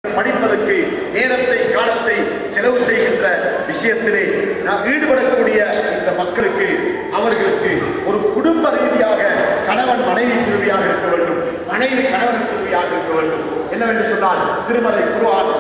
படிப்பதற்கு நேரத்தை காலத்தை செலவு செய்கின்ற விஷயத்திலே நாம் ஈடுபடக்கூடிய இந்த மக்களுக்கு அவர்களுக்கு ஒரு குடும்ப ரீதியாக கணவன் மனைவி குருவியாக இருக்க வேண்டும் மனைவி கணவன் குருவியாக இருக்க வேண்டும் என்னவென்று சொன்னால் திருமலை குருவான்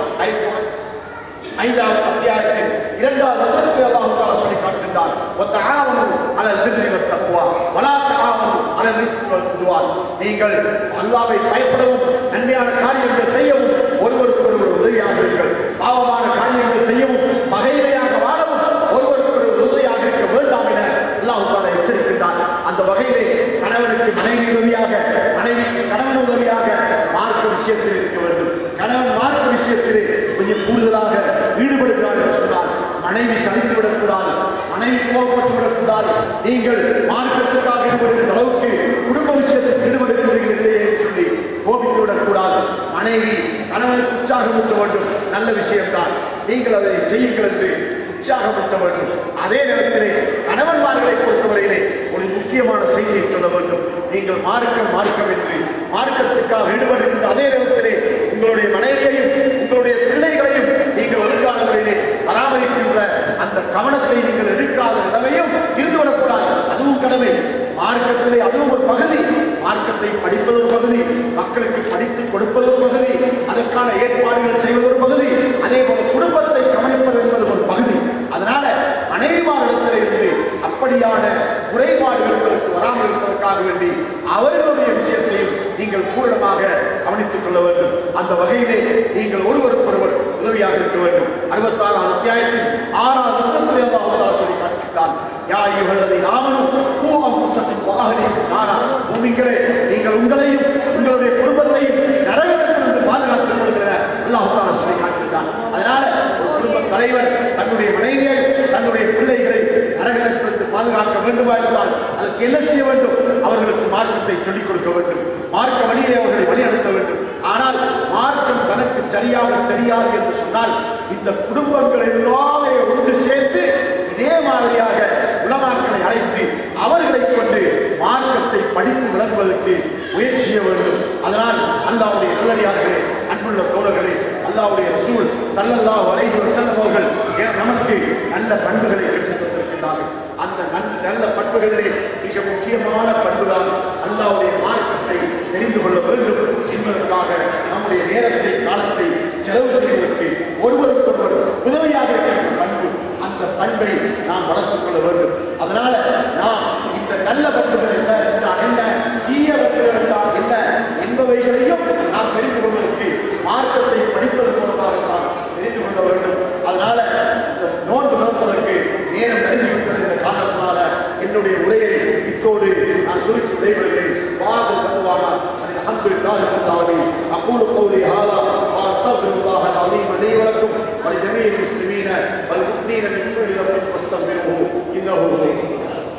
ஐந்தாவது அத்தியாயத்தின் இரண்டாவது வசனத்தை அல்லாஹ் தஆலா சொல்லி காட்டுகின்றார் வத்தஆவனு அலல் பிர்ரி வத்தக்வா வலா தஆவனு அலல் இஸ்மி வல் உத்வான் நீங்கள் அல்லாஹ்வை பயப்படவும் நன்மையான காரியங்கள் செய்யவும் ஒருவருக்கொருவர் உதவியாக இருங்கள் பாவமான காரியங்கள் செய்யவும் பகைமையாக வாழவும் ஒருவருக்கொருவர் உதவியாக இருக்க வேண்டாம் என அல்லாஹ் தஆலா எச்சரிக்கின்றார் அந்த வகையிலே கணவனுக்கு மனைவி உதவியாக மனைவிக்கு கணவன் உதவியாக மார்க்க விஷயத்தில் இருக்க வேண்டும் கணவன் மார்க்க விஷயத்திலே கொஞ்சம் கூடுதலாக ஈடுபடுகிறார் என்று சொன்னால் மனைவி சலித்து விடக்கூடாது மனைவி கோபப்பட்டு விடக்கூடாது நீங்கள் மார்க்கத்துக்காக ஈடுபடுகிற அளவுக்கு குடும்ப விஷயத்தில் ஈடுபடுகிறீர்கள் இல்லையே என்று சொல்லி கோபித்து விடக்கூடாது மனைவி கணவனுக்கு உற்சாகமூட்ட வேண்டும் நல்ல விஷயம்தான் நீங்கள் அதை செய்யுங்கள் என்று உற்சாகப்படுத்த வேண்டும் அதே நேரத்திலே கணவன்மார்களை பொறுத்தவரையிலே ஒரு முக்கியமான செய்தியை சொல்ல வேண்டும் நீங்கள் மார்க்கம் மார்க்கம் என்று மார்க்கத்துக்காக ஈடுபடுகின்ற அதே நேரத்திலே உங்களுடைய மனைவியையும் உங்களுடைய பிள்ளைகளையும் நீங்கள் ஒழுங்கான முறையிலே பராமரிக்கின்ற அந்த கவனத்தை நீங்கள் எடுக்காத நிலைமையும் இருந்துவிடக்கூடாது அதுவும் கடமை மார்க்கத்திலே அதுவும் ஒரு பகுதி மார்க்கத்தை படிப்பது ஒரு பகுதி மக்களுக்கு படித்து கொடுப்பது ஒரு பகுதி அதற்கான ஏற்பாடுகள் செய்வது ஒரு பகுதி அதே போல குடும்பத்தை கவனிப்பது என்பது ஒரு பகுதி அதனால மனைவிமாரிடத்தில் இருந்து அப்படியான குறைபாடுகள் உங்களுக்கு வராமல் இருப்பதற்காக வேண்டி அவர்களுடைய விஷயத்தையும் நீங்கள் பூரணமாக கவனித்துக் கொள்ள வேண்டும் அந்த வகையிலே நீங்கள் ஒருவருக்கொருவர் உதவியாக இருக்க வேண்டும் அறுபத்தாறாம் அத்தியாயத்தின் ஆறாம் வசனத்திலே அல்லாஹ் தஆலா சொல்லி காட்டுகிறான் யா ஐயுஹல்லதை நாமனும் பூவம் புசத்தின் வாகனி நானா பூமிங்களே நீங்கள் உங்களையும் உங்களுடைய குடும்பத்தையும் நரகத்திலிருந்து பாதுகாத்துக் கொள்கிற அல்லாஹ் தஆலா சொல்லி காட்டுகிறான் அதனால ஒரு குடும்ப தலைவர் தன்னுடைய மனைவியை தன்னுடைய பிள்ளைகளை நரகத்திலிருந்து பாதுகாக்க வேண்டுமா இருந்தால் அதற்கு என்ன செய்ய வேண்டும் அவர்களுக்கு மார்க்கத்தை சொல்லிக் கொடுக்க வேண்டும் மார்க்க வழியிலே அவர்களை வழிநடத்த வேண்டும் ஆனால் மார்க்கம் தனக்கு சரியாக தெரியாது என்று சொன்னால் இந்த குடும்பங்கள் எல்லாமே ஒன்று சேர்த்து இதே மாதிரியாக உலமாக்களை அழைத்து அவர்களை கொண்டு மார்க்கத்தை படித்து விளங்குவதற்கு முயற்சி செய்ய வேண்டும் அதனால் அல்லாவுடைய நல்லடியார்களே அன்புள்ள தோழர்களே அல்லாவுடைய ரசூல் சல்லல்லாஹு அலைஹி வஸல்லம் அவர்கள் ஏன் நமக்கு நல்ல பண்புகளை எடுத்துக் தந்திருக்கிறார்கள் அந்த நன்- நல்ல பண்புகளிலே மிக முக்கியமான பண்புதான் அல்லாவுடைய மார்க்கத்தை தெரிந்து கொள்ள வேண்டும் என்பதற்காக நம்முடைய நேரத்தை காலத்தை செலவு செய்வதற்கு ஒருவருக்கொருவர் உதவியாக இருக்கின்ற பண்பு அந்த பண்பை நாம் வளர்த்துக் கொள்ள வேண்டும் அதனால நாம் இந்த நல்ல பண்புகள் என்ன என்றால் என்ன தீய பண்புகள் என்றால் என்ன என்பவைகளையும் நாம் தெரிந்து கொள்வதற்கு மார்க்கத்தை படிப்பதன் மூலமாக நாம் தெரிந்து கொள்ள வேண்டும் அதனால இந்த நோன்பு திறப்பதற்கு நேரம் நெருங்கிவிட்டது என்ற காரணத்தினால என்னுடைய உரையை இத்தோடு நான் சுருக்கி விடைபெறுகிறேன் வாசல் தருவானா الحمد لله رب العالمين اقول قولي هذا واستغفر الله العظيم لي ولكم ولجميع المسلمين والمؤمنين من كل ذنب فاستغفروه انه هو الغفور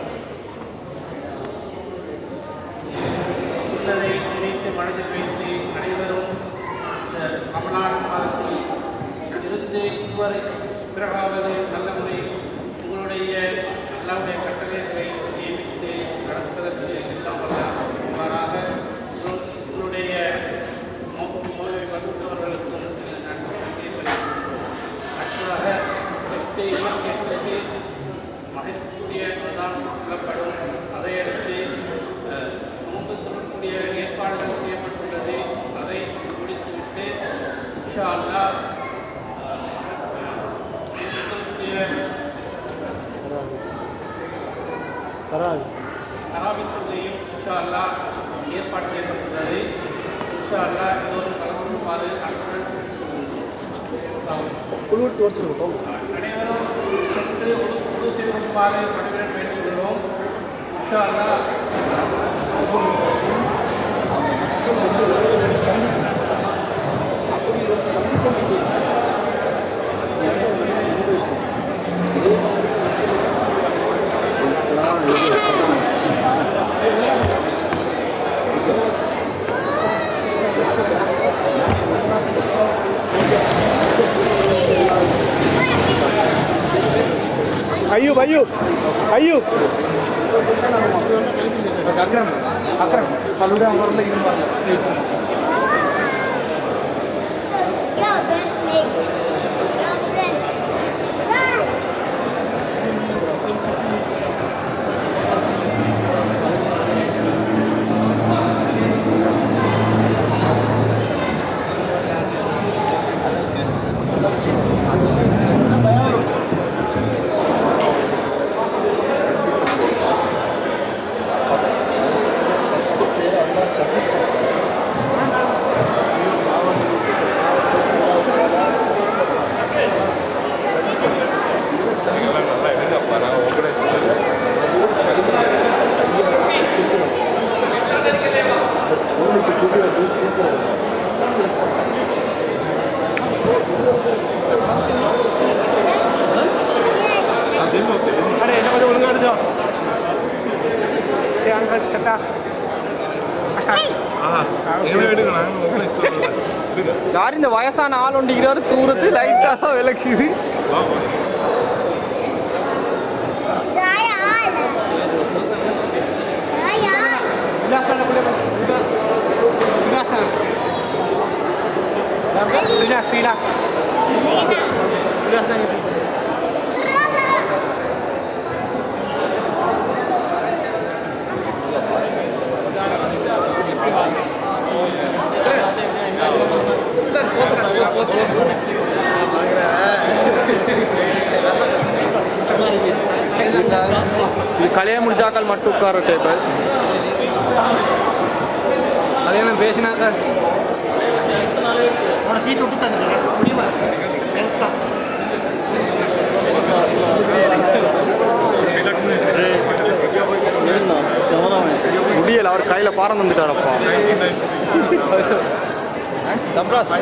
உள்ளதை நினைத்து மனதில் வைத்து அனைவரும் இந்த ரமலான் மாதத்தில் இருந்து இதுவரை பிறகாவது நல்ல முறையில் உங்களுடைய அல்லாவுடைய கட்டளைகளை நியமித்து நடப்பதற்கு எல்லாம் வல்ல மாறாக உங்கள்- உங்களுடைய மோவை வகுத்தவர்களுக்கும் நான் நன்றி தெரிவித்துக் அடுத்ததாக எட்டு இயற்கைக்கு மகிழ்ச்சிய தான் சொல்லப்படும் அதையடுத்து அஹ், நோன்பு சொல்லக்கூடிய ஏற்பாடுகள் செய்யப்பட்டுள்ளது அதை முடித்துவிட்டு இன்ஷா அல்லாஹ் இருக்கக்கூடிய தராவி தொகையும் இன்ஷா அல்லாஹ் ஏற்பாடு செய்யப்பட்டுள்ளது இன்ஷா அல்லாஹ் எல்லோரும் கலந்து கொள்ளுமாறு அன்புடன் கேட்டுக்கொள்கிறோம். அனைவரும் சென்று உது உது செய்து கொள்ளுமாறு பணிவுடன் வேண்டிக்கொள்கிறோம் இன்ஷா அல்லாஹ் अयूब अयूब अयूब அக்ரம் அக்ரம் பல்லுடைய அவங்க வரல இது வரல Yeah. டாட்டா யார் இந்த வயசான ஆள் ஒண்டிக்கிறாரு தூரத்து லைட்டாக விளக்குது விலாஸ் விலாஸ் இது கல்யாணம் முடிச்சாக்கள் மட்டும் உட்கார டேபிள் கல்யாணம் பேசினாக்கா சீட் விட்டு தந்துருக்கேன் முடியுமா முடியல அவர் கையில பாரம் தந்துட்டாரப்பா சப்ராஸ்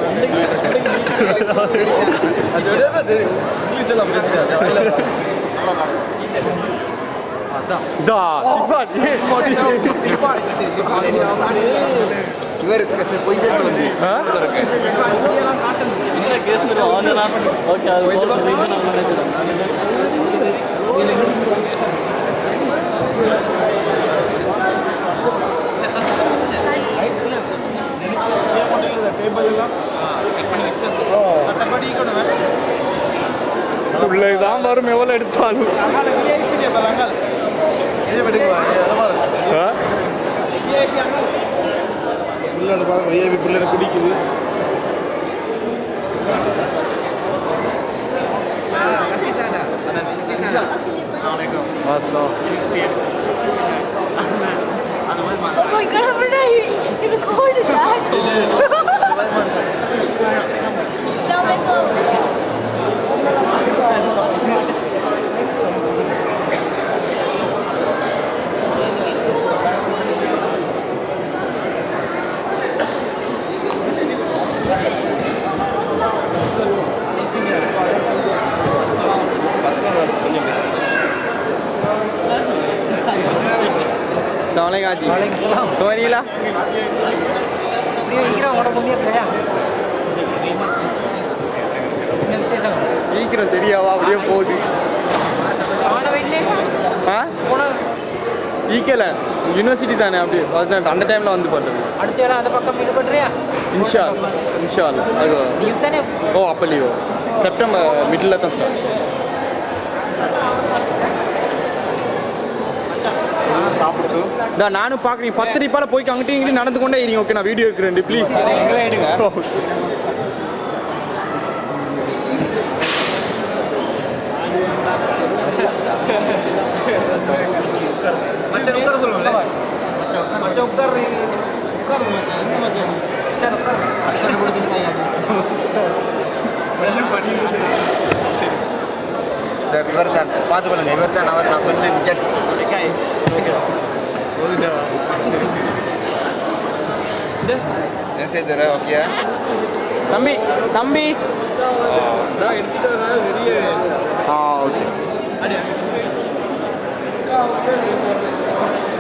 இதா ஓகே அது உள்ளதான் வரும் எவ்வளோ எடுத்தாலும் ஆ? பிள்ளை பார்க்க விஐபி பிள்ளை குடிக்குது வாசலம் Oh my god, I'm gonna you recorded that. Assalamualaikum. Assalamualaikum Haji. Waalaikumsalam. அப்படியே இருக்கிற உடம்பு இல்லையா என்ன விசேஷம் சீக்கிரம் தெரியாவா அப்படியே போகுது அவனை வீட்டிலே ஆ போன ஈக்கல யூனிவர்சிட்டி தானே அப்படி அதுதான் அந்த டைமில் வந்து பண்ணுறது அடுத்த இடம் அந்த பக்கம் இது பண்ணுறியா இன்ஷா இன்ஷா அல்லா. அது லீவ் தானே ஓ அப்போ லீவோ செப்டம்பர் மிடில் தான் ஸ்டார்ட் சாப்பிட்டு இதான் நானும் பார்க்குறேன் பத்து ரூபாயில் போய்க்கு அங்கிட்டும் இங்கிட்டும் நடந்து கொண்டே இருங்க ஓகே நான் வீடியோ எடுக்கிறேன் ப்ளீஸ் மச்சான் உட்கார சொல்லுங்க மச்சான் உட்கார சார் இவர் தான் பார்த்துக்கொள்ளுங்க இவர் தான் அவர் நான் சொன்னேன் ஜட் மெசேஜ் வர ஓகே தம்பி தம்பி ஆ ஓகே